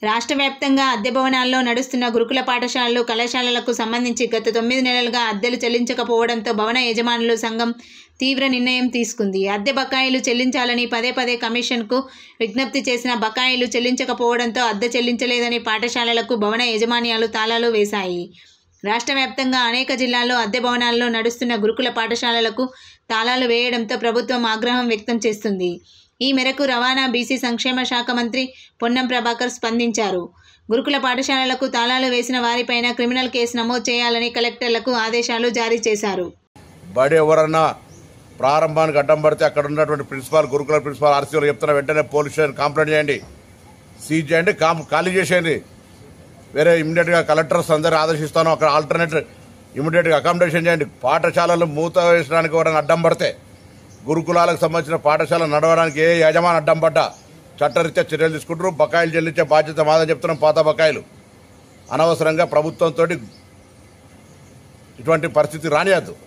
రాష్ట్ర వ్యాప్తంగా అద్దె భవనాల్లో నడుస్తున్న గురుకుల పాఠశాలలు కళాశాలలకు సంబంధించి గత తొమ్మిది నెలలుగా అద్దెలు చెల్లించకపోవడంతో భవన యజమానులు సంఘం తీవ్ర నిర్ణయం తీసుకుంది అద్దె బకాయిలు చెల్లించాలని పదే పదే కమిషన్కు విజ్ఞప్తి చేసిన బకాయిలు చెల్లించకపోవడంతో అద్దె చెల్లించలేదని పాఠశాలలకు భవన యజమాన్యాలు తాళాలు వేశాయి రాష్ట్ర వ్యాప్తంగా అనేక జిల్లాల్లో అద్దె భవనాల్లో నడుస్తున్న గురుకుల పాఠశాలలకు తాళాలు వేయడంతో ప్రభుత్వం ఆగ్రహం వ్యక్తం చేస్తుంది ఈ మేరకు రవాణా బీసీ సంక్షేమ శాఖ మంత్రి పొన్నం ప్రభాకర్ స్పందించారు గురుకుల పాఠశాలలకు తాళాలు వేసిన వారిపైన క్రిమినల్ కేసు నమోదు చేయాలని కలెక్టర్లకు ఆదేశాలు జారీ చేశారు బడి ఎవరన్నా ప్రారంభానికి అడ్డం పడితే అక్కడ ఉన్నటువంటి ప్రిన్సిపాల్ గురుకుల ప్రిన్సిపాల్ ఆర్సీలో చెప్తున్నా వెంటనే పోలీస్ స్టేషన్ కంప్లైంట్ చేయండి సీజ్ చేయండి కామ్ ఖాళీ చేసేయండి వేరే ఇమీడియట్గా కలెక్టర్స్ అందరూ ఆదేశిస్తాను అక్కడ ఆల్టర్నేట్ ఇమీడియట్గా అకామిడేషన్ చేయండి పాఠశాలలు మూత వేసడానికి ఎవరైనా అడ్డం పడితే గురుకులాలకు సంబంధించిన పాఠశాల నడవడానికి ఏ యజమాని అడ్డం పడ్డా చట్టరీత్యా చర్యలు తీసుకుంటారు బకాయిలు చెల్లించే బాధ్యత మాదని చెప్తున్నాం పాత బకాయిలు అనవసరంగా ప్రభుత్వంతో ఇటువంటి పరిస్థితి రానియద్దు